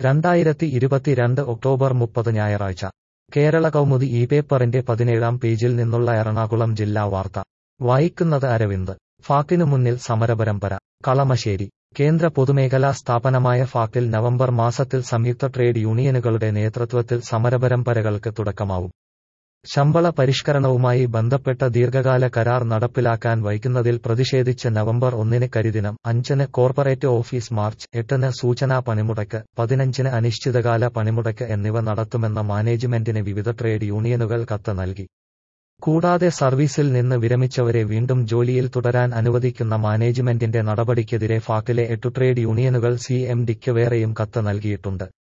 രണ്ടായിരത്തി ഇരുപത്തിരണ്ട് ഒക്ടോബർ മുപ്പത് ഞായറാഴ്ച കേരള കൗമുദി ഈ പേപ്പറിന്റെ പതിനേഴാം പേജിൽ നിന്നുള്ള എറണാകുളം ജില്ലാ വാർത്ത വായിക്കുന്നത് അരവിന്ദ് ഫാക്കിനു മുന്നിൽ സമരപരമ്പര കളമശ്ശേരി കേന്ദ്ര പൊതുമേഖലാ സ്ഥാപനമായ ഫാക്കിൽ നവംബർ മാസത്തിൽ സംയുക്ത ട്രേഡ് യൂണിയനുകളുടെ നേതൃത്വത്തിൽ സമരപരമ്പരകൾക്ക് തുടക്കമാവും ശമ്പള പരിഷ്കരണവുമായി ബന്ധപ്പെട്ട ദീർഘകാല കരാർ നടപ്പിലാക്കാൻ വൈകുന്നതിൽ പ്രതിഷേധിച്ച് നവംബർ ഒന്നിന് കരിദിനം അഞ്ചിന് കോർപ്പറേറ്റ് ഓഫീസ് മാർച്ച് എട്ടിന് സൂചനാ പണിമുടക്ക് പതിനഞ്ചിന് അനിശ്ചിതകാല പണിമുടക്ക് എന്നിവ നടത്തുമെന്ന മാനേജ്മെന്റിന് വിവിധ ട്രേഡ് യൂണിയനുകൾ കത്ത് നൽകി കൂടാതെ സർവീസിൽ നിന്ന് വിരമിച്ചവരെ വീണ്ടും ജോലിയിൽ തുടരാൻ അനുവദിക്കുന്ന മാനേജ്മെന്റിന്റെ നടപടിക്കെതിരെ ഫാക്കിലെ എട്ടു ട്രേഡ് യൂണിയനുകൾ സി എം ഡിക്ക് വേറെയും കത്ത് നൽകിയിട്ടുണ്ട്